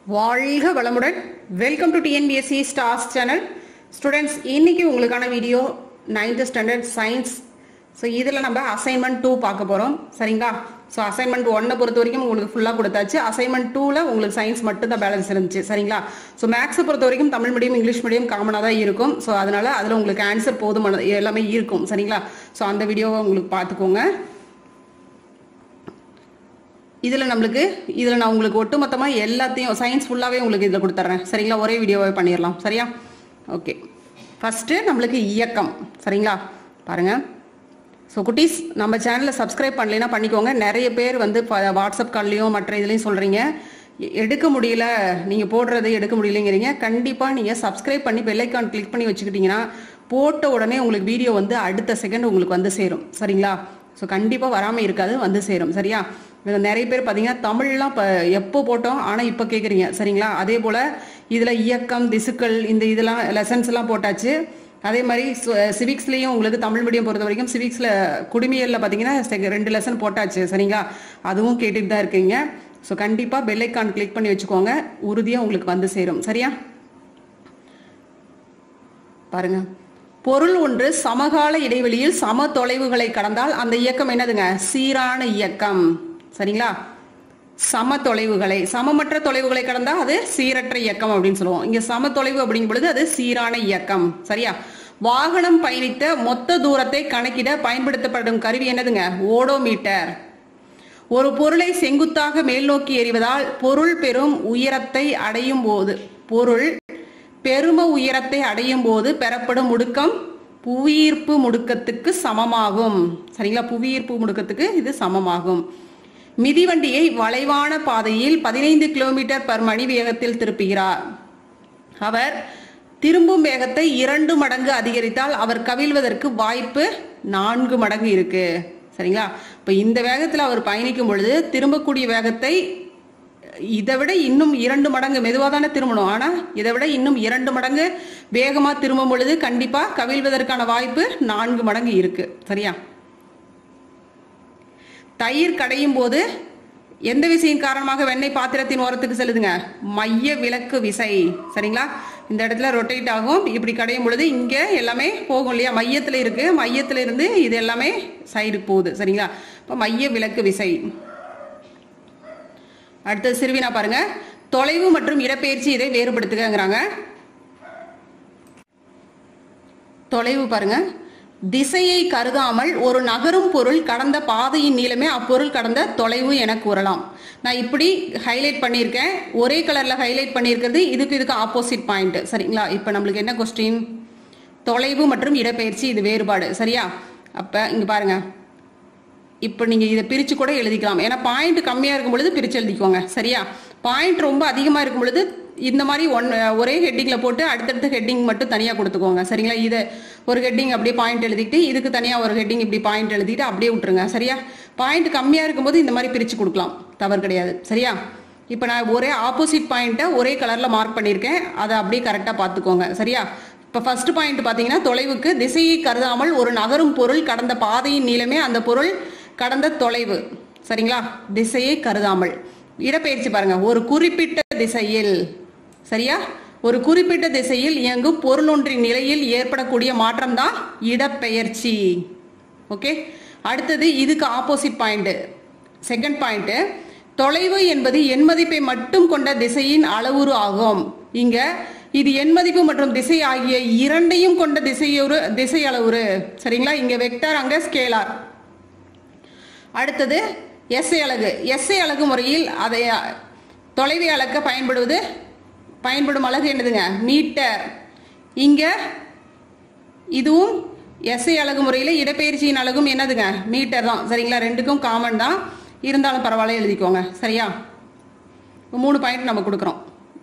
வாழ்க வளமுடன் welcome to TNPSC stars channel students இன்னைக்கு உங்களுக்கான video ninth standard science so இதில் நம்ம அசைன்மெண்ட் டூ பார்க்க போகிறோம் சரிங்களா ஸோ அசைன்மெண்ட் ஒன்னை பொறுத்த வரைக்கும் உங்களுக்கு ஃபுல்லாக கொடுத்தாச்சு அசைன்மெண்ட் டூவில் உங்களுக்கு சயின்ஸ் மட்டும் தான் பேலன்ஸ் இருந்துச்சு சரிங்களா ஸோ மேக்ஸை பொறுத்த வரைக்கும் தமிழ் மீடியம் இங்கிலீஷ் மீடியம் காமனாக தான் இருக்கும் ஸோ அதனால அதில் உங்களுக்கு ஆன்சர் போதுமான எல்லாமே இருக்கும் சரிங்களா ஸோ அந்த வீடியோவை உங்களுக்கு பார்த்துக்கோங்க இதில் நம்மளுக்கு இதில் நான் உங்களுக்கு ஒட்டுமொத்தமாக எல்லாத்தையும் சயின்ஸ் ஃபுல்லாகவே உங்களுக்கு இதில் கொடுத்துட்றேன் சரிங்களா ஒரே வீடியோவே பண்ணிடலாம் சரியா ஓகே ஃபஸ்ட்டு நம்மளுக்கு இயக்கம் சரிங்களா பாருங்கள் ஸோ குட்டீஸ் நம்ம சேனலை சப்ஸ்கிரைப் பண்ணலைன்னா பண்ணிக்கோங்க நிறைய பேர் வந்து ப- வாட்ஸ்அப் கால்லையும் மற்ற இதுலையும் சொல்கிறீங்க எடுக்க முடியல நீங்கள் போடுறது எடுக்க முடியலைங்கிறீங்க கண்டிப்பாக நீங்கள் சப்ஸ்கிரைப் பண்ணி பெல்லைக்கான் கிளிக் பண்ணி வச்சுக்கிட்டிங்கன்னா போட்ட உடனே உங்களுக்கு வீடியோ வந்து அடுத்த செகண்ட் உங்களுக்கு வந்து சேரும் சரிங்களா ஸோ கண்டிப்பாக வராமல் இருக்காது வந்து சேரும் சரியா இதுல நிறைய பேர் பார்த்தீங்கன்னா தமிழ்லாம் இப்போ எப்போ போட்டோம் ஆனால் இப்போ கேட்குறீங்க சரிங்களா அதே போல் இதில் இயக்கம் திசுக்கள் இந்த இதெல்லாம் லெசன்ஸ் எல்லாம் போட்டாச்சு அதே மாதிரி சிவிக்ஸ்லேயும் உங்களுக்கு தமிழ் மீடியம் பொறுத்த வரைக்கும் சிவிக்ஸில் குடிமையலில் பார்த்தீங்கன்னா செக- ரெண்டு லெசன் போட்டாச்சு சரிங்களா அதுவும் கேட்டுட்டு தான் இருக்கீங்க ஸோ கண்டிப்பாக பெல்லைக்கான் கிளிக் பண்ணி வச்சுக்கோங்க உறுதியாக உங்களுக்கு வந்து சேரும் சரியா பாருங்க பொருள் ஒன்று சமகால இடைவெளியில் சம தொலைவுகளை கடந்தால் அந்த இயக்கம் என்னதுங்க சீரான இயக்கம் சரிங்களா சம தொலைவுகளை சமமற்ற தொலைவுகளை கடந்தா அது சீரற்ற இயக்கம் அப்படின்னு சொல்லுவோம் இங்க சம தொலைவு அப்படிங்கும் பொழுது அது சீரான இயக்கம் சரியா வாகனம் பயணித்த மொத்த தூரத்தை கணக்கிட பயன்படுத்தப்படும் கருவி என்னதுங்க ஓடோமீட்டர் ஒரு பொருளை செங்குத்தாக மேல் நோக்கி எறிவதால் பொருள் பெறும் உயரத்தை அடையும் போது பொருள் பெரும உயரத்தை அடையும் போது பெறப்படும் முடுக்கம் புவியீர்ப்பு முடுக்கத்துக்கு சமமாகும் சரிங்களா புவியீர்ப்பு முடுக்கத்துக்கு இது சமமாகும் மிதிவண்டியை வளைவான பாதையில் பதினைந்து கிலோமீட்டர் பர் மணி வேகத்தில் திருப்புகிறார் அவர் திரும்பும் வேகத்தை இரண்டு மடங்கு அதிகரித்தால் அவர் கவிழ்வதற்கு வாய்ப்பு நான்கு மடங்கு இருக்கு சரிங்களா இப்ப இந்த வேகத்துல அவர் பயணிக்கும் பொழுது திரும்பக்கூடிய வேகத்தை இதை விட இன்னும் இரண்டு மடங்கு மெதுவாக தானே திரும்பணும் ஆனா இதை விட இன்னும் இரண்டு மடங்கு வேகமா திரும்பும் பொழுது கண்டிப்பா கவிழ்வதற்கான வாய்ப்பு நான்கு மடங்கு இருக்கு சரியா தயிர் கடையும் போது எந்த விசையின் காரணமாக வெண்ணெய் பாத்திரத்தின் ஓரத்துக்கு செல்லுதுங்க மைய விலக்கு விசை சரிங்களா இந்த இடத்துல ரொட்டேட் ஆகும் இப்படி கடையும் பொழுது இங்க எல்லாமே போகும் இல்லையா மையத்துல இருக்கு மையத்துல இருந்து இது எல்லாமே சைடுக்கு போகுது சரிங்களா இப்போ மைய விலக்கு விசை அடுத்தது சிறுவினா பாருங்க தொலைவு மற்றும் இடப்பெயர்ச்சி இதை வேறுபடுத்துகங்கிறாங்க தொலைவு பாருங்க திசையை கருதாமல் ஒரு நகரும் பொருள் கடந்த பாதையின் நீளமே அப்பொருள் கடந்த தொலைவு என கூறலாம் நான் இப்படி ஹைலைட் பண்ணியிருக்கேன் ஒரே கலர்ல ஹைலைட் பண்ணியிருக்கிறது இதுக்கு இதுக்கு ஆப்போசிட் பாயிண்ட் சரிங்களா இப்போ நம்மளுக்கு என்ன கொஸ்டின் தொலைவு மற்றும் இடப்பெயர்ச்சி இது வேறுபாடு சரியா அப்ப இங்க பாருங்க இப்போ நீங்கள் இதை பிரித்து கூட எழுதிக்கலாம் ஏன்னா பாயிண்ட் கம்மியாக இருக்கும் பொழுது பிரித்து எழுதிக்கோங்க சரியா பாயிண்ட் ரொம்ப அதிகமாக இருக்கும் பொழுது இந்த மாதிரி ஒன் ஒரே ஹெட்டிங்கில் போட்டு அடுத்தடுத்த ஹெட்டிங் மட்டும் தனியாக கொடுத்துக்கோங்க சரிங்களா இதை ஒரு ஹெட்டிங் அப்படியே பாயிண்ட் எழுதிட்டு இதுக்கு தனியாக ஒரு ஹெட்டிங் இப்படி பாயிண்ட் எழுதிட்டு அப்படியே விட்டுருங்க சரியா பாயிண்ட் கம்மியாக இருக்கும்போது இந்த மாதிரி பிரித்து கொடுக்கலாம் தவறு கிடையாது சரியா இப்போ நான் ஒரே ஆப்போசிட் பாயிண்ட்டை ஒரே கலரில் மார்க் பண்ணியிருக்கேன் அதை அப்படியே கரெக்டாக பார்த்துக்கோங்க சரியா இப்போ ஃபர்ஸ்ட் பாயிண்ட் பார்த்தீங்கன்னா தொலைவுக்கு திசையை கருதாமல் ஒரு நகரும் பொருள் கடந்த பாதையின் நீளமே அந்த பொருள் கடந்த தொலைவு சரிங்களா திசையை கருதாமல் இடப்பெயர்ச்சி பாருங்க ஒரு குறிப்பிட்ட திசையில் சரியா ஒரு குறிப்பிட்ட திசையில் இயங்கும் பொருள் ஒன்றின் நிலையில் ஏற்படக்கூடிய மாற்றம் தான் இடப்பெயர்ச்சி ஓகே அடுத்தது இதுக்கு ஆப்போசிட் பாயிண்ட் செகண்ட் பாயிண்ட் தொலைவு என்பது எண் மதிப்பை மட்டும் கொண்ட திசையின் அளவுரு ஆகும் இங்க இது எண் மதிப்பு மற்றும் திசை ஆகிய இரண்டையும் கொண்ட திசையொரு திசை அளவுரு சரிங்களா இங்க வெக்டர் அங்க ஸ்கேலார் அடுத்தது எஸ்ஐ அலகு எஸ்ஐ அலகு முறையில் அதை தொலைவை அளக்க பயன்படுவது பயன்படும் அலகு என்னதுங்க மீட்டர் இங்க இதுவும் எஸ்ஐ அலகு முறையில் இடப்பெயர்ச்சியின் அலகும் என்னதுங்க மீட்டர் தான் சரிங்களா ரெண்டுக்கும் காமன் தான் இருந்தாலும் பரவாயில்ல எழுதிக்கோங்க சரியா இப்போ மூணு பாயிண்ட் நம்ம கொடுக்குறோம்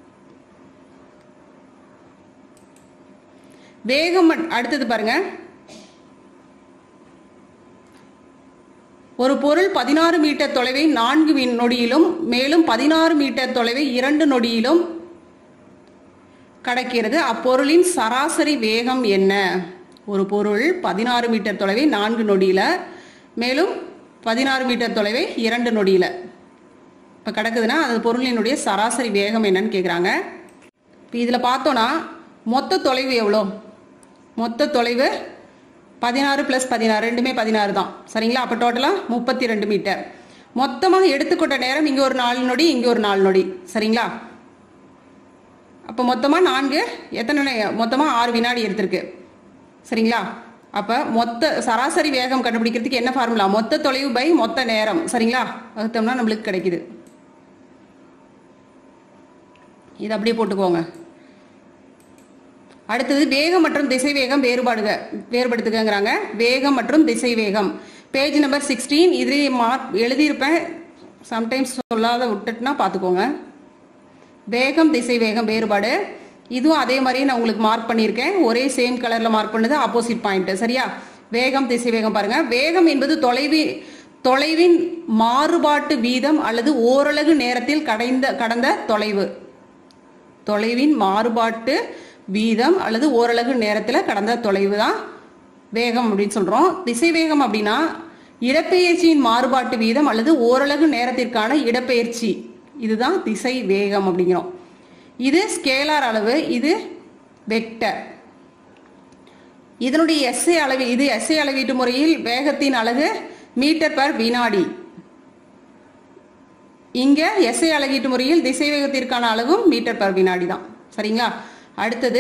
வேகம் மட்- அடுத்தது பாருங்க ஒரு பொருள் பதினாறு மீட்டர் தொலைவை நான்கு வி- நொடியிலும் மேலும் பதினாறு மீட்டர் தொலைவை இரண்டு நொடியிலும் கடக்கிறது அப்பொருளின் சராசரி வேகம் என்ன ஒரு பொருள் பதினாறு மீட்டர் தொலைவை நான்கு நொடியில மேலும் பதினாறு மீட்டர் தொலைவை இரண்டு நொடியில இப்போ கிடக்குதுன்னா அது பொருளினுடைய சராசரி வேகம் என்னன்னு கேட்குறாங்க இப்போ இதில் பார்த்தோன்னா மொத்த தொலைவு எவ்வளோ மொத்த தொலைவு பதினாறு ப்ளஸ் பதினாறு ரெண்டுமே பதினாறு தான் சரிங்களா அப்போ டோட்டலாக முப்பத்தி ரெண்டு மீட்டர் மொத்தமாக எடுத்துக்கொண்ட நேரம் இங்கே ஒரு நாலு நொடி இங்கே ஒரு நாலு நொடி சரிங்களா அப்போ மொத்தமாக நான்கு எத்தனை மொத்தமாக ஆறு வினாடி எடுத்திருக்கு சரிங்களா அப்போ மொத்த சராசரி வேகம் கண்டுபிடிக்கிறதுக்கு என்ன ஃபார்முலா மொத்த தொலைவு பை மொத்த நேரம் சரிங்களா வகுத்தோம்னா நம்மளுக்கு கிடைக்குது இது அப்படியே போட்டுக்கோங்க அடுத்தது வேகம் மற்றும் திசை வேகம் வேறுபாடுக வேறுபடுத்துக்கங்கிறாங்க வேகம் மற்றும் திசை வேகம் பேஜ் நம்பர் சிக்ஸ்டீன் இது மார்க் எழுதியிருப்பேன் சம்டைம்ஸ் சொல்லாத விட்டுட்டுனா பார்த்துக்கோங்க வேகம் திசை வேகம் வேறுபாடு இதுவும் அதே மாதிரியே நான் உங்களுக்கு மார்க் பண்ணியிருக்கேன் ஒரே சேம் கலரில் மார்க் பண்ணது ஆப்போசிட் பாயிண்ட் சரியா வேகம் திசை வேகம் பாருங்க வேகம் என்பது தொலைவி தொலைவின் மாறுபாட்டு வீதம் அல்லது ஓரலகு நேரத்தில் கடைந்த கடந்த தொலைவு தொலைவின் மாறுபாட்டு வீதம் அல்லது ஓரலகு நேரத்தில் கடந்த தொலைவு தான் வேகம் அப்படின்னு சொல்கிறோம் திசை வேகம் அப்படின்னா இடப்பெயர்ச்சியின் மாறுபாட்டு வீதம் அல்லது ஓரலகு நேரத்திற்கான இடப்பெயர்ச்சி இதுதான் திசை வேகம் அப்படிங்கிறோம் இது ஸ்கேலார் அளவு இது வெக்டர் இதனுடைய எஸ்ஐ அளவு இது எஸ்ஐ அளவீட்டு முறையில் வேகத்தின் அலகு மீட்டர் பர் வினாடி இங்க எஸ்ஐ அளவீட்டு முறையில் திசை வேகத்திற்கான அளவும் மீட்டர் பர் வினாடி தான் சரிங்களா அடுத்தது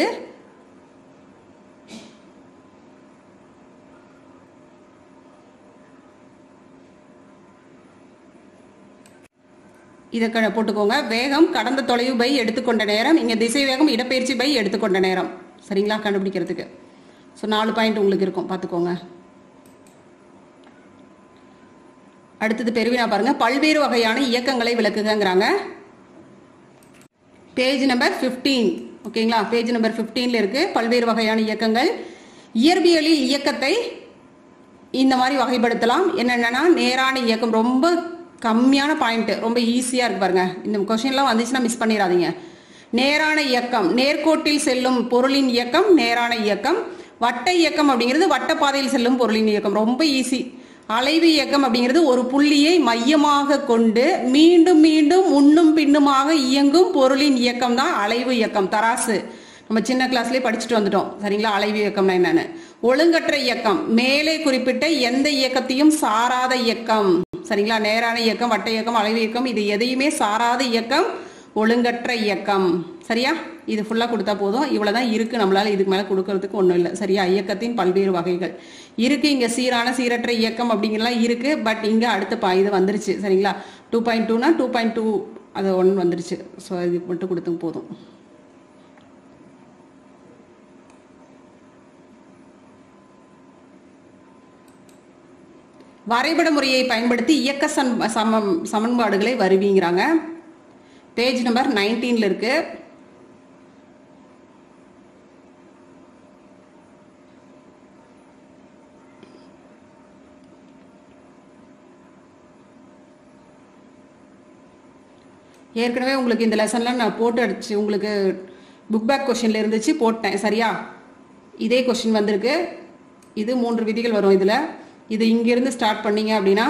இதை க- போட்டுக்கோங்க வேகம் கடந்த தொலைவு பை எடுத்துக்கொண்ட நேரம் இங்க திசை வேகம் இடப்பெயர்ச்சி பை எடுத்துக்கொண்ட நேரம் சரிங்களா கண்டுபிடிக்கிறதுக்கு ஸோ நாலு பாயிண்ட் உங்களுக்கு இருக்கும் பார்த்துக்கோங்க அடுத்தது பெருவினா பாருங்க பல்வேறு வகையான இயக்கங்களை விளக்குகங்கிறாங்க பேஜ் நம்பர் 15 ஓகேங்களா பேஜ் நம்பர் 15ல இருக்கு பல்வேறு வகையான இயக்கங்கள் இயற்பியலில் இயக்கத்தை இந்த மாதிரி வகைப்படுத்தலாம் என்னென்னா நேரான இயக்கம் ரொம்ப கம்மியான பாயிண்ட் ரொம்ப ஈஸியாக இருக்கு பாருங்க இந்த கொஷின்லாம் வந்துச்சுன்னா மிஸ் பண்ணிடாதீங்க நேரான இயக்கம் நேர்கோட்டில் செல்லும் பொருளின் இயக்கம் நேரான இயக்கம் வட்ட இயக்கம் அப்படிங்கிறது வட்டப்பாதையில் செல்லும் பொருளின் இயக்கம் ரொம்ப ஈஸி அலைவு இயக்கம் அப்படிங்கிறது ஒரு புள்ளியை மையமாக கொண்டு மீண்டும் மீண்டும் முன்னும் பின்னுமாக இயங்கும் பொருளின் இயக்கம் தான் அலைவு இயக்கம் தராசு நம்ம சின்ன கிளாஸ்லயே படிச்சுட்டு வந்துட்டோம் சரிங்களா அலைவு இயக்கம்னா என்னன்னு ஒழுங்கற்ற இயக்கம் மேலே குறிப்பிட்ட எந்த இயக்கத்தையும் சாராத இயக்கம் சரிங்களா நேரான இயக்கம் வட்ட இயக்கம் அலைவு இயக்கம் இது எதையுமே சாராத இயக்கம் ஒழுங்கற்ற இயக்கம் சரியா இது ஃபுல்லா கொடுத்தா போதும் இவ்வளவுதான் இருக்கு நம்மளால இதுக்கு மேல கொடுக்கறதுக்கு ஒண்ணும் இல்லை சரியா இயக்கத்தின் பல்வேறு வகைகள் இருக்கு இங்க சீரான சீரற்ற இயக்கம் அப்படிங்கலாம் இருக்கு பட் இங்க அடுத்த பா இது வந்துருச்சு சரிங்களா டூ பாயிண்ட் டூனா டூ பாயிண்ட் டூ அது ஒன்று வந்துருச்சு ஸோ இது மட்டும் கொடுத்தும் போதும் வரைபட முறையை பயன்படுத்தி இயக்க சம் சமம் சமன்பாடுகளை வருவிங்கிறாங்க பேஜ் நம்பர் நைன்டீன்ல இருக்கு ஏற்கனவே உங்களுக்கு இந்த லெசன்லாம் நான் போட்டு அடிச்சு உங்களுக்கு புக் பேக் கொஷின்ல இருந்துச்சு போட்டேன் சரியா இதே கொஷின் வந்திருக்கு இது மூன்று விதிகள் வரும் இதில் இது இங்கிருந்து ஸ்டார்ட் பண்ணீங்க அப்படின்னா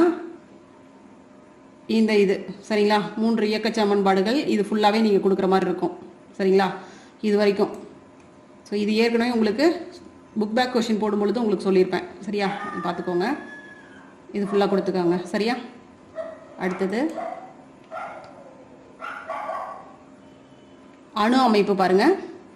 இந்த இது சரிங்களா மூன்று இயக்க சமன்பாடுகள் இது ஃபுல்லாகவே நீங்கள் கொடுக்குற மாதிரி இருக்கும் சரிங்களா இது வரைக்கும் ஸோ இது ஏற்கனவே உங்களுக்கு புக் பேக் கொஷின் போடும் பொழுது உங்களுக்கு சொல்லியிருப்பேன் சரியா பார்த்துக்கோங்க இது ஃபுல்லாக கொடுத்துக்கோங்க சரியா அடுத்தது அணு அமைப்பு பாருங்க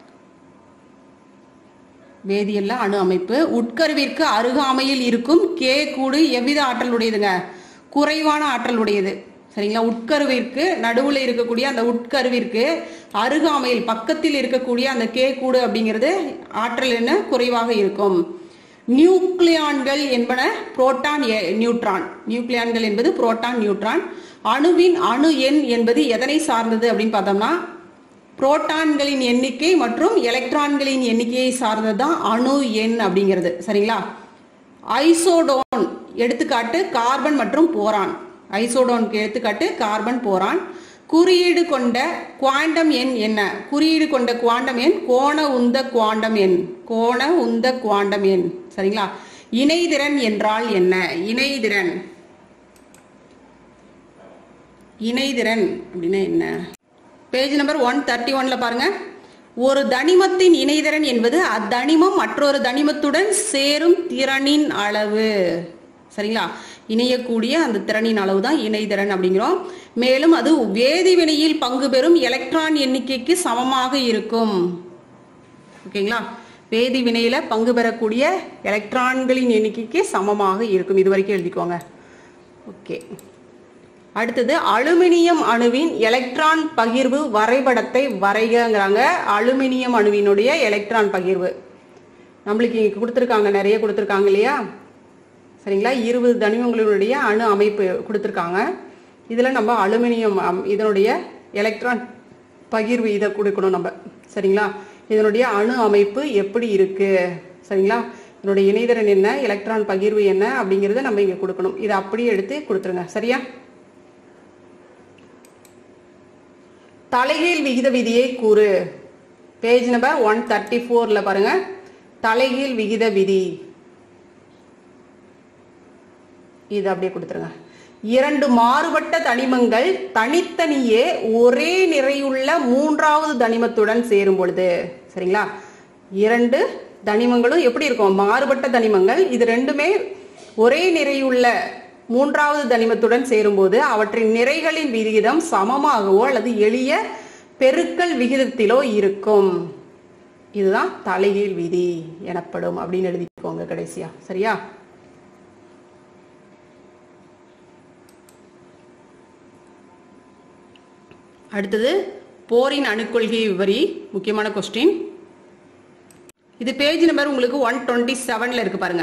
வேதியியல்ல அணு அமைப்பு உட்கருவிற்கு அருகாமையில் இருக்கும் கே கூடு எவ்வித ஆற்றல் உடையதுங்க குறைவான ஆற்றல் உடையது சரிங்களா உட்கருவிற்கு நடுவுல இருக்கக்கூடிய அந்த உட்கருவிற்கு அருகாமையில் பக்கத்தில் இருக்கக்கூடிய அந்த கே கூடு அப்படிங்கிறது ஆற்றல் என்ன குறைவாக இருக்கும் நியூக்ளியான்கள் என்பன புரோட்டான் எ- நியூட்ரான் நியூக்ளியான்கள் என்பது புரோட்டான் நியூட்ரான் அணுவின் அணு எண் என்பது எதனை சார்ந்தது அப்படின்னு பார்த்தோம்னா புரோட்டான்களின் எண்ணிக்கை மற்றும் எலக்ட்ரான்களின் எண்ணிக்கையை சார்ந்தது தான் அணு எண் அப்படிங்கிறது சரிங்களா ஐசோடோன் எடுத்துக்காட்டு கார்பன் மற்றும் போரான் ஐசோடோனுக்கு எடுத்துக்காட்டு கார்பன் போரான் குறியீடு கொண்ட குவாண்டம் எண் என்ன குறியீடு கொண்ட குவாண்டம் எண் கோண உந்த குவாண்டம் எண் கோண உந்த குவாண்டம் எண் சரிங்களா இணைதிறன் என்றால் என்ன இணைதிறன் இணைதிறன் அப்படின்னா என்ன பேஜ் நம்பர் ஒன் தேர்ட்டி ஒன்ல பாருங்க ஒரு தனிமத்தின் இணைதிறன் என்பது அத்தனிமம் மற்றொரு தனிமத்துடன் சேரும் திறனின் அளவு சரிங்களா இணையக்கூடிய அந்த திறனின் அளவு தான் இணைதிறன் அப்படிங்கிறோம் மேலும் அது வேதிவினையில் பங்கு பெறும் எலக்ட்ரான் எண்ணிக்கைக்கு சமமாக இருக்கும் ஓகேங்களா வேதி வினையில பங்கு பெறக்கூடிய எலக்ட்ரான்களின் எண்ணிக்கைக்கு சமமாக இருக்கும் இது வரைக்கும் எழுதிக்கோங்க ஓகே அடுத்தது அலுமினியம் அணுவின் எலக்ட்ரான் பகிர்வு வரைபடத்தை வரைகங்கிறாங்க அலுமினியம் அணுவினுடைய எலக்ட்ரான் பகிர்வு நம்மளுக்கு இங்க கொடுத்துருக்காங்க நிறைய கொடுத்துருக்காங்க இல்லையா சரிங்களா இருபது தனிமங்களினுடைய அணு அமைப்பு கொடுத்துருக்காங்க இதில் நம்ம அலுமினியம் அம், இதனுடைய எலக்ட்ரான் பகிர்வு இதை கொடுக்கணும் நம்ம சரிங்களா இதனுடைய அணு அமைப்பு எப்படி இருக்கு சரிங்களா இதனுடைய இணைதிறன் என்ன எலக்ட்ரான் பகிர்வு என்ன அப்படிங்கிறத நம்ம இங்கே கொடுக்கணும் இதை அப்படியே எடுத்து கொடுத்துருங்க சரியா தலைகீழ் விகித விதியை கூறு பேஜ் நம்பர் ஒன் தேர்ட்டி ஃபோரில் பாருங்க தலைகீழ் விகித விதி இது அப்படியே கொடுத்துருங்க இரண்டு மாறுபட்ட தனிமங்கள் தனித்தனியே ஒரே நிறையுள்ள மூன்றாவது தனிமத்துடன் சேரும் பொழுது சரிங்களா இரண்டு தனிமங்களும் எப்படி இருக்கும் மாறுபட்ட தனிமங்கள் இது ரெண்டுமே ஒரே நிறையுள்ள மூன்றாவது தனிமத்துடன் சேரும்போது அவற்றின் நிறைகளின் விகிதம் சமமாகவோ அல்லது எளிய பெருக்கல் விகிதத்திலோ இருக்கும் இதுதான் தலைகீழ் விதி எனப்படும் அப்படின்னு எழுதிக்கோங்க கடைசியா சரியா அடுத்தது போரின் அணுக்கொள்கை விவரி முக்கியமான கொஸ்டின் இது பேஜ் நம்பர் உங்களுக்கு ஒன் டுவெண்ட்டி செவன்ல இருக்கு பாருங்க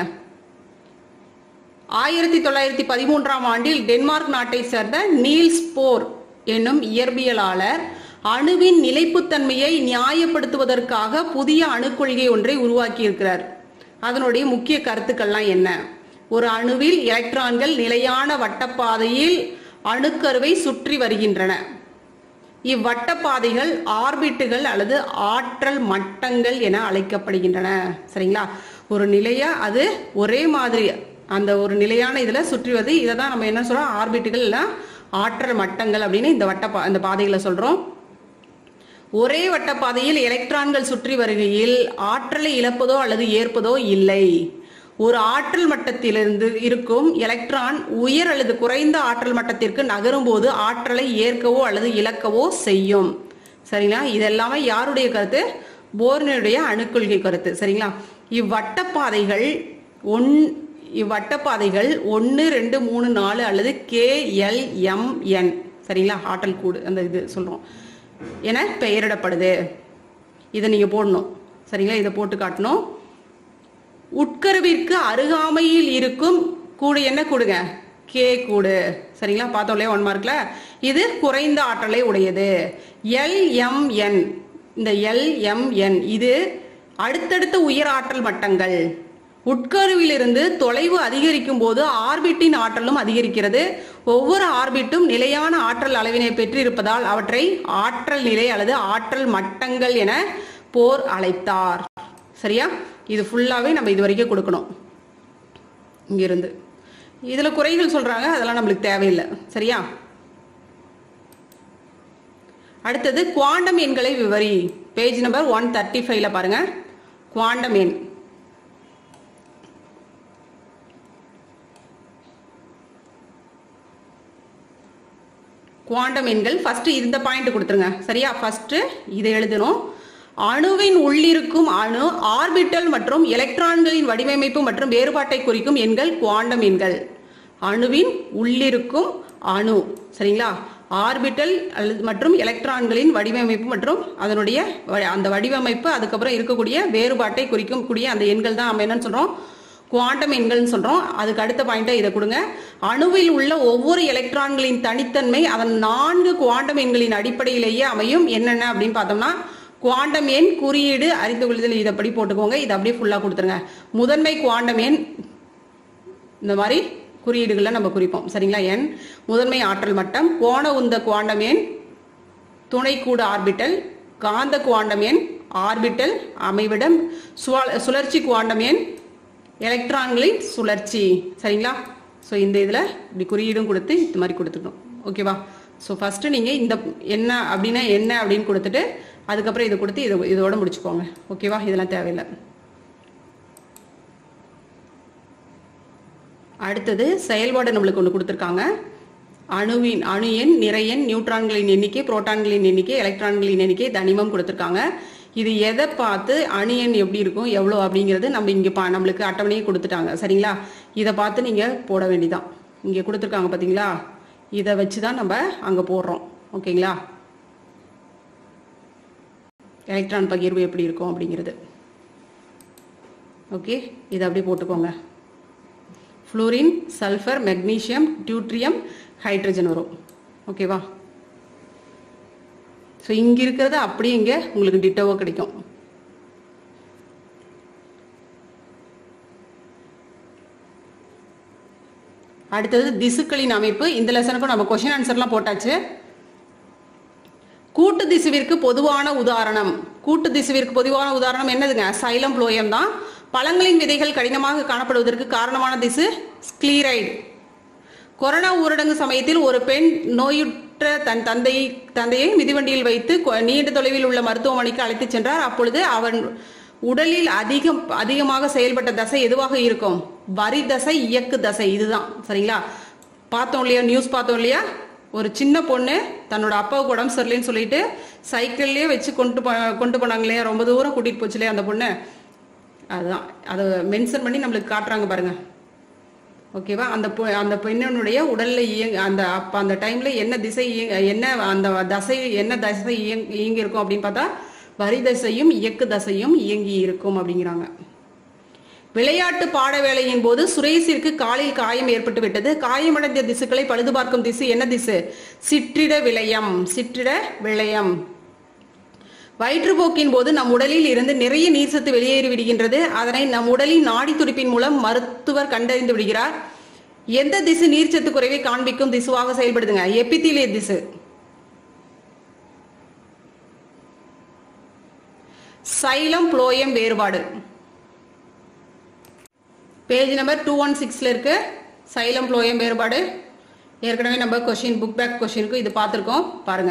ஆயிரத்தி தொள்ளாயிரத்தி பதிமூன்றாம் ஆண்டில் டென்மார்க் நாட்டை சேர்ந்த நீல்ஸ் போர் என்னும் இயற்பியலாளர் அணுவின் நிலைப்புத்தன்மையை நியாயப்படுத்துவதற்காக புதிய அணுக்கொள்கை ஒன்றை உருவாக்கியிருக்கிறார் அதனுடைய முக்கிய கருத்துக்கள்லாம் என்ன ஒரு அணுவில் எலக்ட்ரான்கள் நிலையான வட்டப்பாதையில் அணுக்கருவை சுற்றி வருகின்றன இவ்வட்டப்பாதைகள் ஆர்பிட்டுகள் அல்லது ஆற்றல் மட்டங்கள் என அழைக்கப்படுகின்றன சரிங்களா ஒரு நிலையா அது ஒரே மாதிரி அந்த ஒரு நிலையான இதுல சுற்றி வருது இதை தான் நம்ம என்ன சொல்றோம் ஆர்பிட்டுகள் இல்ல ஆற்றல் மட்டங்கள் அப்படின்னு இந்த வட்ட இந்த பாதைகளை சொல்றோம் ஒரே வட்டப்பாதையில் எலக்ட்ரான்கள் சுற்றி வருகையில் ஆற்றலை இழப்பதோ அல்லது ஏற்பதோ இல்லை ஒரு ஆற்றல் மட்டத்திலிருந்து இருக்கும் எலக்ட்ரான் உயர் அல்லது குறைந்த ஆற்றல் மட்டத்திற்கு நகரும் போது ஆற்றலை ஏற்கவோ அல்லது இழக்கவோ செய்யும் சரிங்களா இதெல்லாமே யாருடைய கருத்து போர்னுடைய அணுக்கொள்கை கருத்து சரிங்களா இவ்வட்டப்பாதைகள் ஒன் இவ்வட்டப்பாதைகள் ஒன்று ரெண்டு மூணு நாலு அல்லது கே எல் எம் என் சரிங்களா ஆற்றல் கூடு அந்த இது சொல்றோம் என பெயரிடப்படுது இதை நீங்க போடணும் சரிங்களா இதை போட்டு காட்டணும் உட்கருவிற்கு அருகாமையில் இருக்கும் கூடு என்ன கூடுங்க கே கூடு சரிங்களா பார்த்தோம் இல்லையா ஒன் மார்க்ல இது குறைந்த ஆற்றலை உடையது எல்எம்என் இந்த எல்எம்என் இது அடுத்தடுத்த உயர் ஆற்றல் மட்டங்கள் உட்கருவிலிருந்து தொலைவு அதிகரிக்கும் போது ஆர்பிட்டின் ஆற்றலும் அதிகரிக்கிறது ஒவ்வொரு ஆர்பிட்டும் நிலையான ஆற்றல் அளவினை பெற்றிருப்பதால் அவற்றை ஆற்றல் நிலை அல்லது ஆற்றல் மட்டங்கள் என போர் அழைத்தார் சரியா இது ஃபுல்லாவே நம்ம இது வரைக்கும் கொடுக்கணும் இங்கிருந்து இதுல குறைகள் சொல்றாங்க அதெல்லாம் நம்மளுக்கு தேவையில்லை சரியா அடுத்தது குவாண்டம் எண்களை விவரி பேஜ் நம்பர் ஒன் தேர்ட்டி ஃபைவ்ல பாருங்க குவாண்டம் எண் குவாண்டம் எண்கள் ஃபர்ஸ்ட் இந்த பாயிண்ட் கொடுத்துருங்க சரியா ஃபர்ஸ்ட் இதை எழுதணும் அணுவின் உள்ளிருக்கும் அணு ஆர்பிட்டல் மற்றும் எலக்ட்ரான்களின் வடிவமைப்பு மற்றும் வேறுபாட்டை குறிக்கும் எண்கள் குவாண்டம் எண்கள் அணுவின் உள்ளிருக்கும் அணு சரிங்களா ஆர்பிட்டல் அல்லது மற்றும் எலக்ட்ரான்களின் வடிவமைப்பு மற்றும் அதனுடைய வ- அந்த வடிவமைப்பு அதுக்கப்புறம் இருக்கக்கூடிய வேறுபாட்டை குறிக்கும் கூடிய அந்த எண்கள் தான் நம்ம என்னன்னு சொல்றோம் குவாண்டம் எண்கள்னு சொல்றோம் அதுக்கு அடுத்த பாயிண்டா இதை கொடுங்க அணுவில் உள்ள ஒவ்வொரு எலக்ட்ரான்களின் தனித்தன்மை அதன் நான்கு குவாண்டம் எண்களின் அடிப்படையிலேயே அமையும் என்னென்ன அப்படின்னு பார்த்தோம்னா குவாண்டம் எண் குறியீடு அறிந்து கொள்ளுதல் இதைப்படி போட்டுக்கோங்க இதை அப்படியே ஃபுல்லா கொடுத்துருங்க முதன்மை குவாண்டம் எண் இந்த மாதிரி குறியீடுகளை நம்ம குறிப்போம் சரிங்களா எண் முதன்மை ஆற்றல் மட்டம் கோண உந்த குவாண்டம் எண் துணைக்கூடு ஆர்பிட்டல் காந்த குவாண்டம் எண் ஆர்பிட்டல் அமைவிடம் சுவா- சுழற்சி குவாண்டம் எண் எலக்ட்ரான்களின் சுழற்சி சரிங்களா ஸோ இந்த இதில் இப்படி குறியீடும் கொடுத்து இந்த மாதிரி கொடுத்துக்கணும் ஓகேவா ஸோ ஃபர்ஸ்ட் நீங்க இந்த என்ன அப்படின்னா என்ன அப்படின்னு கொடுத்துட்டு அதுக்கப்புறம் இது கொடுத்து இது இதோட முடிச்சுக்கோங்க ஓகேவா இதெல்லாம் தேவையில்லை அடுத்தது செயல்பாடு நம்மளுக்கு ஒன்று கொடுத்துருக்காங்க அணுவின் அணு எண் நிறை எண் நியூட்ரான்களின் எண்ணிக்கை புரோட்டான்களின் எண்ணிக்கை எலக்ட்ரான்களின் எண்ணிக்கை தனிமம் கொடுத்துருக்காங்க இது எதை பார்த்து அணு எண் எப்படி இருக்கும் எவ்வளோ அப்படிங்கிறது நம்ம இங்கே பா நம்மளுக்கு அட்டவணையே கொடுத்துட்டாங்க சரிங்களா இதை பார்த்து நீங்கள் போட வேண்டியதான் இங்கே கொடுத்துருக்காங்க பார்த்தீங்களா இதை வச்சு தான் நம்ம அங்கே போடுறோம் ஓகேங்களா எலக்ட்ரான் பகிர்வு எப்படி இருக்கும் அப்படிங்கிறது ஓகே இதை அப்படியே போட்டுக்கோங்க fluorine sulphur magnesium deuterium hydrogen வரும் ஓகேவா ஸோ இங்கே இருக்கிறது அப்படியே இங்கே உங்களுக்கு டிட்டோவாக கிடைக்கும் அடுத்தது திசுக்களின் அமைப்பு இந்த லெசனுக்கும் நம்ம கொஷின் ஆன்சர்லாம் போட்டாச்சு கூட்டு திசுவிற்கு பொதுவான உதாரணம் கூட்டு திசுவிற்கு பொதுவான உதாரணம் என்னதுங்க சைலம் புளோயம் தான் பழங்களின் விதைகள் கடினமாக காணப்படுவதற்கு காரணமான திசு ஸ்க்ளீரைடு கொரோனா ஊரடங்கு சமயத்தில் ஒரு பெண் நோயுற்ற தன் தந்தை தந்தையை மிதிவண்டியில் வைத்து கொ- நீண்ட தொலைவில் உள்ள மருத்துவமனைக்கு அழைத்துச் சென்றார் அப்பொழுது அவன் உடலில் அதிகம் அதிகமாக செயல்பட்ட தசை எதுவாக இருக்கும் வரி தசை இயக்கு தசை இதுதான் சரிங்களா பார்த்தோம் இல்லையா நியூஸ் பார்த்தோம் இல்லையா ஒரு சின்ன பொண்ணு தன்னோட அப்பாவுக்கு உடம்பு சரியில்லைன்னு சொல்லிட்டு சைக்கிள்லயே வச்சு கொண்டு போ- கொண்டு போனாங்க இல்லையா ரொம்ப தூரம் கூட்டிட்டு போச்சு இல்லையா அந்த பொண்ணு அதுதான் அதை மென்ஷன் பண்ணி நம்மளுக்கு காட்டுறாங்க பாருங்க ஓகேவா அந்த பொ- அந்த பெண்ணினுடைய உடல்ல இயங்க அந்த அப்ப அந்த டைம்ல என்ன திசை இயங்க- என்ன அந்த தசை என்ன தசை இயங்க இயங்கி இருக்கும் அப்படின்னு பார்த்தா வரி தசையும் இயக்கு தசையும் இயங்கி இருக்கும் அப்படிங்கிறாங்க விளையாட்டு பாட வேளையின் போது சுரேஷிற்கு காலில் காயம் ஏற்பட்டு விட்டது காயமடைந்த திசுக்களை பழுது பார்க்கும் திசு என்ன திசு சிற்றிட விளையம் சிற்றிட விளையம் வயிற்றுப்போக்கின் போது நம் உடலில் இருந்து நிறைய நீர் சத்து வெளியேறி விடுகின்றது அதனை நம் உடலின் நாடி துடிப்பின் மூலம் மருத்துவர் கண்டறிந்து விடுகிறார் எந்த திசு நீர்ச்சத்து குறைவை காண்பிக்கும் திசுவாக செயல்படுதுங்க எபித்திலிய திசு சைலம் புளோயம் வேறுபாடு பேஜ் நம்பர் டூ ஒன் சிக்ஸ்ல இருக்கு சைலம் புளோயம் வேறுபாடு ஏற்கனவே நம்ம கொஷின் புக் பேக் கொஷினுக்கு இது பார்த்துருக்கோம் பாருங்க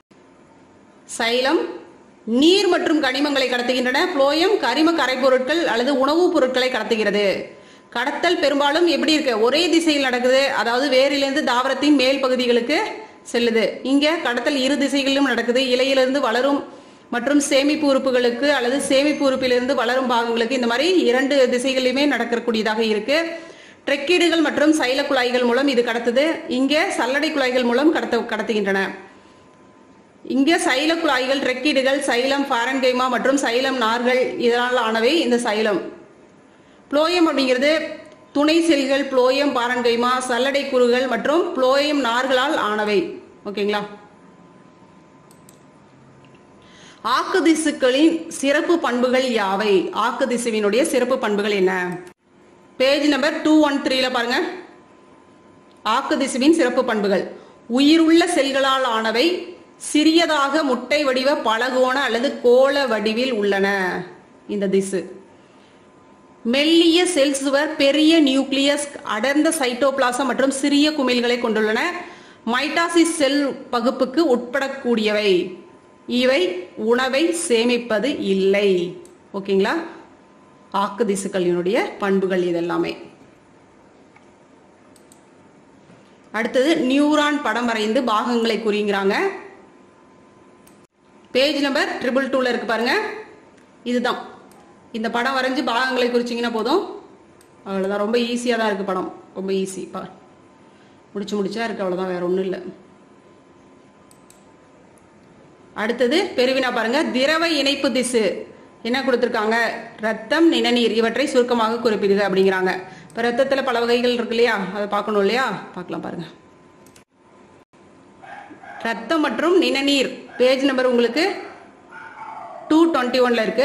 சைலம் நீர் மற்றும் கனிமங்களை கடத்துகின்றன புளோயம் கரிம கரைப்பொருட்கள் அல்லது உணவுப் பொருட்களை கடத்துகிறது கடத்தல் பெரும்பாலும் எப்படி இருக்கு ஒரே திசையில் நடக்குது அதாவது வேரிலிருந்து தாவரத்தின் மேல் பகுதிகளுக்கு செல்லுது இங்க கடத்தல் இரு திசைகளிலும் நடக்குது இலையிலிருந்து வளரும் மற்றும் சேமிப்பு உறுப்புகளுக்கு அல்லது சேமிப்பு உறுப்பிலிருந்து வளரும் பாகங்களுக்கு இந்த மாதிரி இரண்டு திசைகளிலுமே நடக்கக்கூடியதாக இருக்கு ட்ரெக்கீடுகள் மற்றும் சைல குழாய்கள் மூலம் இது கடத்துது இங்க சல்லடை குழாய்கள் மூலம் கடத்த கடத்துகின்றன இங்க சைல குழாய்கள் ரெக்கீடுகள் சைலம் பாரன்கைமா மற்றும் சைலம் நார்கள் இதனால் ஆனவை இந்த சைலம் புளோயம் அப்படிங்கிறது துணை செல்கள் புளோயம் பாரன்கைமா சல்லடை கூறுகள் மற்றும் புளோயம் நார்களால் ஆனவை ஓகேங்களா ஆக்கு திசுக்களின் சிறப்பு பண்புகள் யாவை ஆக்கு திசுவினுடைய சிறப்பு பண்புகள் என்ன பேஜ் நம்பர் டூ ஒன் த்ரீல பாருங்க ஆக்கு திசுவின் சிறப்பு பண்புகள் உயிருள்ள செல்களால் ஆனவை சிறியதாக முட்டை வடிவ பலகோண அல்லது கோள வடிவில் உள்ளன இந்த திசு மெல்லிய செல் சுவர் பெரிய நியூக்ளியஸ் அடர்ந்த சைட்டோபிளாசம் மற்றும் சிறிய குமிழ்களை கொண்டுள்ளன மைட்டாசிஸ் செல் பகுப்புக்கு உட்படக்கூடியவை இவை உணவை சேமிப்பது இல்லை ஓகேங்களா ஆக்கு திசுக்களினுடைய பண்புகள் இதெல்லாமே அடுத்தது நியூரான் படம் வரைந்து பாகங்களை குறிங்கிறாங்க பேஜ் நம்பர் ட்ரிபிள் டூல இருக்கு பாருங்க இதுதான் இந்த படம் வரைஞ்சு பாகங்களை குறிச்சிங்கன்னா போதும் அவ்வளோதான் ரொம்ப ஈஸியாக தான் இருக்கு படம் ரொம்ப ஈஸி பார் முடிச்சு முடிச்சா இருக்கு அவ்வளோதான் வேற ஒன்றும் இல்லை அடுத்தது பெருவினா பாருங்க திரவ இணைப்பு திசு என்ன கொடுத்துருக்காங்க ரத்தம் நிணநீர் இவற்றை சுருக்கமாக குறிப்பிடுக அப்படிங்கிறாங்க இப்போ ரத்தத்தில் பல வகைகள் இருக்கு இல்லையா அதை பார்க்கணும் இல்லையா பார்க்கலாம் பாருங்க ரத்தம் மற்றும் நிணநீர் பேஜ் நம்பர் உங்களுக்கு டூ டுவெண்ட்டி ஒன்ல இருக்கு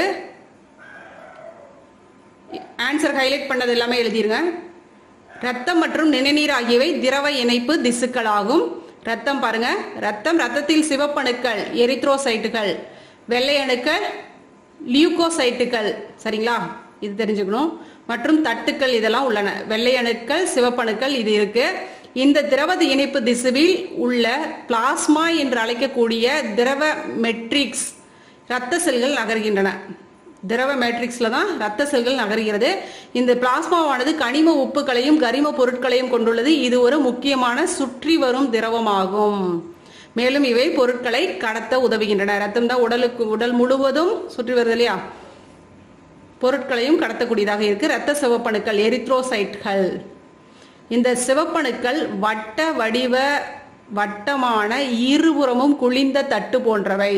ஆன்சர் ஹைலைட் பண்ணது எல்லாமே எழுதிருங்க ரத்தம் மற்றும் நிணநீர் ஆகியவை திரவ இணைப்பு திசுக்களாகும் ரத்தம் பாருங்க ரத்தம் ரத்தத்தில் சிவப்பணுக்கள் எரித்ரோசைட்டுகள் வெள்ளை அணுக்கள் லியூகோசைட்டுகள் சரிங்களா இது தெரிஞ்சுக்கணும் மற்றும் தட்டுக்கள் இதெல்லாம் உள்ளன வெள்ளை அணுக்கள் சிவப்பணுக்கள் இது இருக்கு இந்த திரவ இணைப்பு திசுவில் உள்ள பிளாஸ்மா என்று அழைக்கக்கூடிய திரவ மெட்ரிக்ஸ் இரத்த செல்கள் நகர்கின்றன திரவ மேட்ரிக்ஸ்ல தான் ரத்த செல்கள் நகர்கிறது இந்த பிளாஸ்மாவானது கனிம உப்புகளையும் கரிம பொருட்களையும் கொண்டுள்ளது இது ஒரு முக்கியமான சுற்றி வரும் திரவமாகும் மேலும் இவை பொருட்களை கடத்த உதவுகின்றன ரத்தம் தான் உடலுக்கு உடல் முழுவதும் சுற்றி வருது இல்லையா பொருட்களையும் கடத்தக்கூடியதாக இருக்கு இரத்த சிவப்பணுக்கள் எரித்ரோசைட்கள் இந்த சிவப்பணுக்கள் வட்ட வடிவ வட்டமான இருபுறமும் குளிந்த தட்டு போன்றவை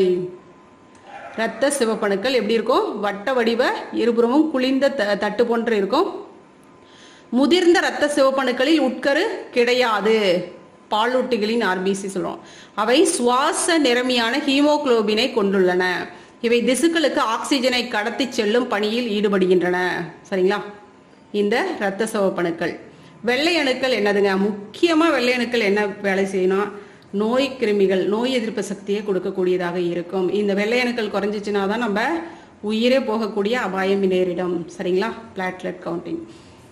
இரத்த சிவப்பணுக்கள் எப்படி இருக்கும் வட்ட வடிவ இருபுறமும் குளிந்த த- தட்டு போன்று இருக்கும் முதிர்ந்த இரத்த சிவப்பணுக்களில் உட்கரு கிடையாது பாலூட்டிகளின் ஆர்பிசி சொல்றோம் அவை சுவாச நிறமியான ஹீமோகுளோபினை கொண்டுள்ளன இவை திசுக்களுக்கு ஆக்சிஜனை கடத்தி செல்லும் பணியில் ஈடுபடுகின்றன சரிங்களா இந்த இரத்த சிவப்பணுக்கள் வெள்ளை அணுக்கள் என்னதுங்க முக்கியமா வெள்ளை அணுக்கள் என்ன வேலை செய்யணும் நோய் கிருமிகள் நோய் எதிர்ப்பு சக்தியை கொடுக்கக்கூடியதாக இருக்கும் இந்த வெள்ளை அணுக்கள் குறைஞ்சிச்சுன்னா தான் நம்ம உயிரே போகக்கூடிய அபாயம் நேரிடும் சரிங்களா பிளாட்லெட் கவுண்டிங்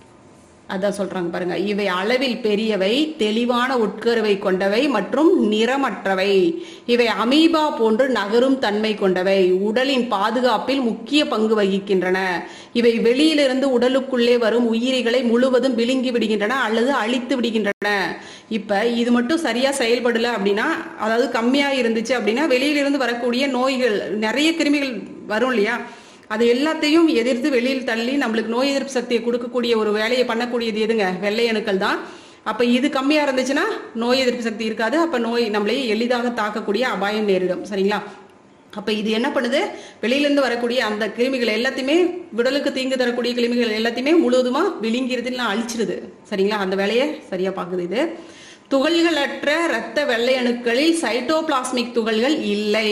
அதான் சொல்றாங்க பாருங்க இவை அளவில் பெரியவை தெளிவான உட்கருவை கொண்டவை மற்றும் நிறமற்றவை இவை அமீபா போன்று நகரும் தன்மை கொண்டவை உடலின் பாதுகாப்பில் முக்கிய பங்கு வகிக்கின்றன இவை வெளியிலிருந்து உடலுக்குள்ளே வரும் உயிரிகளை முழுவதும் விழுங்கி விடுகின்றன அல்லது அழித்து விடுகின்றன இப்ப இது மட்டும் சரியா செயல்படல அப்படின்னா அதாவது கம்மியா இருந்துச்சு அப்படின்னா வெளியிலிருந்து வரக்கூடிய நோய்கள் நிறைய கிருமிகள் வரும் இல்லையா அது எல்லாத்தையும் எதிர்த்து வெளியில் தள்ளி நம்மளுக்கு நோய் எதிர்ப்பு சக்தியை கொடுக்கக்கூடிய ஒரு வேலையை பண்ணக்கூடியது எதுங்க வெள்ளை அணுக்கள் தான் அப்ப இது கம்மியா இருந்துச்சுன்னா நோய் எதிர்ப்பு சக்தி இருக்காது அப்ப நோய் நம்மளை எளிதாக தாக்கக்கூடிய அபாயம் நேரிடும் சரிங்களா அப்ப இது என்ன பண்ணுது வெளியிலிருந்து வரக்கூடிய அந்த கிருமிகள் எல்லாத்தையுமே உடலுக்கு தீங்கு தரக்கூடிய கிருமிகள் எல்லாத்தையுமே முழுவதுமா விழுங்கிறது இல்லை அழிச்சிருது சரிங்களா அந்த வேலையை சரியா பாக்குது இது துகள்களற்ற இரத்த வெள்ளை அணுக்களில் சைட்டோபிளாஸ்மிக் துகள்கள் இல்லை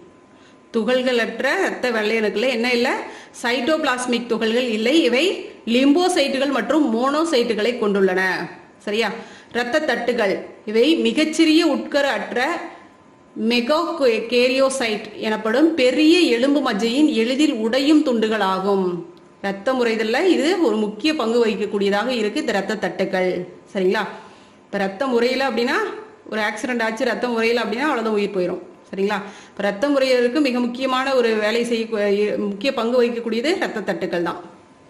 துகள்களற்ற இரத்த வெள்ளை அணுக்கள் என்ன இல்லை சைட்டோபிளாஸ்மிக் துகள்கள் இல்லை இவை லிம்போசைட்டுகள் மற்றும் மோனோசைட்டுகளை கொண்டுள்ளன சரியா இரத்த தட்டுகள் இவை மிகச்சிறிய உட்கரு அற்ற மெகோ கேரியோசைட் எனப்படும் பெரிய எலும்பு மஜ்ஜையின் எளிதில் உடையும் துண்டுகளாகும் இரத்த முறைதல்ல இது ஒரு முக்கிய பங்கு வகிக்கக்கூடியதாக இருக்கு இந்த இரத்த தட்டுகள் சரிங்களா இப்ப ரத்த முறையில அப்படின்னா ஒரு ஆக்சிடென்ட் ஆச்சு ரத்த முறையில அப்படின்னா அவ்வளவுதான் உயிர் போயிடும் சரிங்களா இப்ப ரத்த முறையிற்கு மிக முக்கியமான ஒரு வேலை செய்ய முக்கிய பங்கு வகிக்கக்கூடியது ரத்த தட்டுக்கள் தான்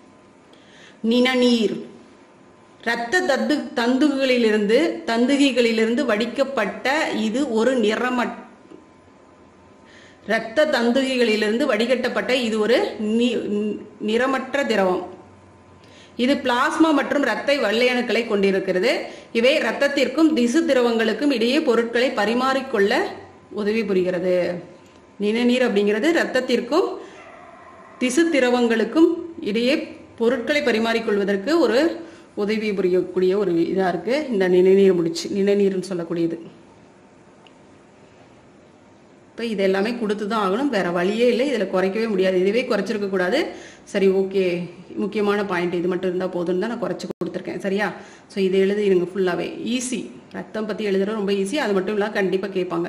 நிணநீர் இரத்த தத்து தந்துகளிலிருந்து தந்துகிகளிலிருந்து வடிக்கப்பட்ட இது ஒரு நிறமட் இரத்த தந்துகிகளிலிருந்து வடிகட்டப்பட்ட இது ஒரு நி- நிறமற்ற திரவம் இது பிளாஸ்மா மற்றும் இரத்த வெள்ளையணுக்களை கொண்டிருக்கிறது இவை இரத்தத்திற்கும் திசு திரவங்களுக்கும் இடையே பொருட்களை பரிமாறிக்கொள்ள உதவி புரிகிறது நிணநீர் அப்படிங்கிறது இரத்தத்திற்கும் திசு திரவங்களுக்கும் இடையே பொருட்களை பரிமாறிக்கொள்வதற்கு ஒரு உதவி புரியக்கூடிய ஒரு இதா இருக்கு இந்த நிணநீர் முடிச்சு நிணநீர்னு சொல்லக்கூடியது இப்போ இது எல்லாமே கொடுத்து தான் ஆகணும் வேற வழியே இல்லை இதில் குறைக்கவே முடியாது இதுவே குறைச்சிருக்க கூடாது சரி ஓகே முக்கியமான பாயிண்ட் இது மட்டும் இருந்தால் போதும்னு தான் நான் குறைச்சி கொடுத்துருக்கேன் சரியா ஸோ இதை எழுதிடுங்க ஃபுல்லாகவே ஈஸி ரத்தம் பற்றி எழுதுறது ரொம்ப ஈஸி அது மட்டும் இல்லாமல் கண்டிப்பாக கேட்பாங்க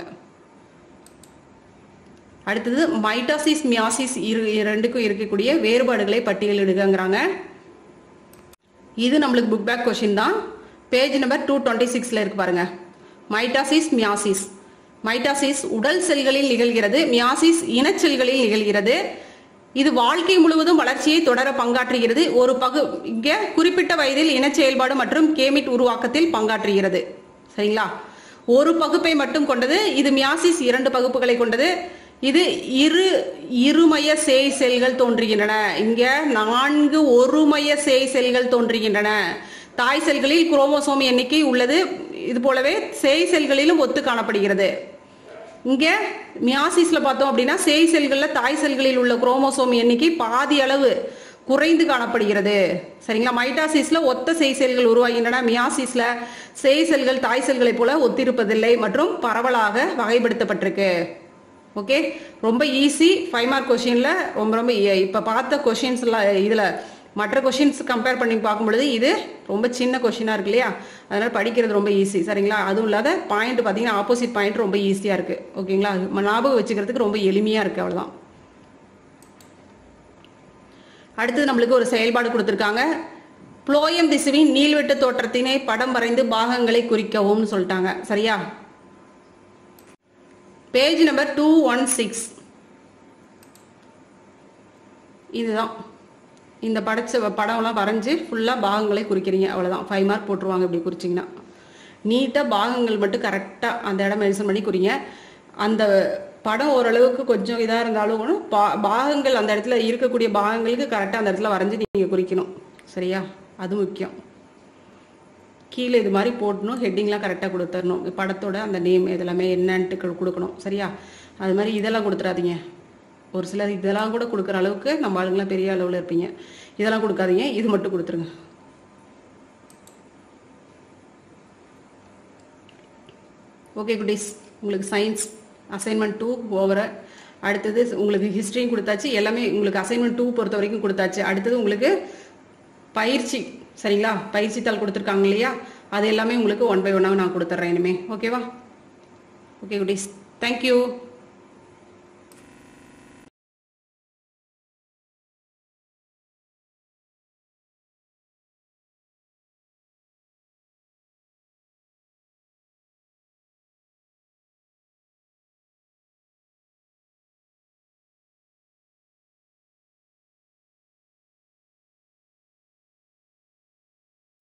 அடுத்தது மைட்டாசிஸ் மியாசிஸ் இரு ரெண்டுக்கும் இருக்கக்கூடிய வேறுபாடுகளை பட்டியலிடுகங்கிறாங்க இது நம்மளுக்கு புக் பேக் கொஷின் தான் பேஜ் நம்பர் டூ டுவெண்ட்டி சிக்ஸில் இருக்கு பாருங்க மைட்டாசிஸ் மியாசிஸ் மைட்டாசிஸ் உடல் செல்களில் நிகழ்கிறது மியாசிஸ் இனச்செல்களில் நிகழ்கிறது இது வாழ்க்கை முழுவதும் வளர்ச்சியை தொடர பங்காற்றுகிறது ஒரு பகு இங்க குறிப்பிட்ட வயதில் இனச் செயல்பாடு மற்றும் கேமிட் உருவாக்கத்தில் பங்காற்றுகிறது சரிங்களா ஒரு பகுப்பை மட்டும் கொண்டது இது மியாசிஸ் இரண்டு பகுப்புகளை கொண்டது இது இரு இருமய சேய் செல்கள் தோன்றுகின்றன இங்க நான்கு ஒருமய சேய் செல்கள் தோன்றுகின்றன தாய் செல்களில் குரோமோசோம் எண்ணிக்கை உள்ளது இது போலவே சேய் செல்களிலும் ஒத்து காணப்படுகிறது இங்க மியாசிஸ்ல பார்த்தோம் அப்படின்னா சேய் செல்கள்ல தாய் செல்களில் உள்ள குரோமோசோம் எண்ணிக்கை பாதி அளவு குறைந்து காணப்படுகிறது சரிங்களா மைட்டாசிஸ்ல ஒத்த சேய் செல்கள் உருவாகின்றன மியாசிஸ்ல சேய் செல்கள் தாய் செல்களைப் போல ஒத்திருப்பதில்லை மற்றும் பரவலாக வகைப்படுத்தப்பட்டிருக்கு ஓகே ரொம்ப ஈஸி ஃபைவ் மார்க் கொஷின்ல ரொம்ப ரொம்ப e- இப்ப பார்த்த கொஷின்ஸ்ல இதுல மற்ற கொஷின்ஸ் கம்பேர் பண்ணி பார்க்கும்பொழுது இது ரொம்ப சின்ன கொஷினா இருக்கு இல்லையா அதனால படிக்கிறது ரொம்ப ஈஸி சரிங்களா அதுவும் இல்லாத பாயிண்ட் பார்த்தீங்கன்னா ஆப்போசிட் பாயிண்ட் ரொம்ப ஈஸியா இருக்கு ஓகேங்களா அது ஞாபகம் வச்சுக்கிறதுக்கு ரொம்ப எளிமையா இருக்கு அவ்வளவுதான் அடுத்தது நம்மளுக்கு ஒரு செயல்பாடு கொடுத்துருக்காங்க புளோயம் திசுவின் நீள்வெட்டு தோற்றத்தினை படம் வரைந்து பாகங்களை குறிக்கவும் சொல்லிட்டாங்க சரியா page number two one six இதுதான் இந்த படைச்ச படம்லாம் வரைஞ்சி ஃபுல்லாக பாகங்களை குறிக்கிறீங்க அவ்வளோதான் ஃபைவ் மார்க் போட்டுருவாங்க இப்படி குறிச்சிங்கன்னா நீட்டாக பாகங்கள் மட்டும் கரெக்டாக அந்த இடம் மென்ஷன் பண்ணி குறிங்க அந்த படம் ஓரளவுக்கு கொஞ்சம் இதாக இருந்தாலும் கூட பா பாகங்கள் அந்த இடத்துல இருக்கக்கூடிய பாகங்களுக்கு கரெக்டாக அந்த இடத்துல வரைஞ்சி நீங்கள் குறிக்கணும் சரியா அது முக்கியம் கீழே இது மாதிரி போடணும் ஹெட்டிங்லாம் கரெக்டாக கொடுத்துடணும் படத்தோட அந்த நேம் இதெல்லாமே என்னன்ட்டு கு- கொடுக்கணும் சரியா அது மாதிரி இதெல்லாம் கொடுத்துறாதீங்க ஒரு சிலர் இதெல்லாம் கூட கொடுக்குற அளவுக்கு நம்ம ஆளுங்களாம் பெரிய அளவில் இருப்பீங்க இதெல்லாம் கொடுக்காதீங்க இது மட்டும் கொடுத்துருங்க ஓகே குட்டீஸ் உங்களுக்கு சயின்ஸ் அசைன்மெண்ட் டூ ஓவர அடுத்தது உங்களுக்கு ஹிஸ்ட்ரியும் கொடுத்தாச்சு எல்லாமே உங்களுக்கு அசைன்மெண்ட் டூ பொறுத்த வரைக்கும் கொடுத்தாச்சு அடுத்தது உங்களுக்கு பயிற்சி சரிங்களா பயிற்சி தாள் கொடுத்துருக்காங்க இல்லையா அது எல்லாமே உங்களுக்கு ஒன் பை ஒன்னாக நான் கொடுத்துட்றேன் இனிமே ஓகேவா ஓகே குட்டீஸ் தேங்க்யூ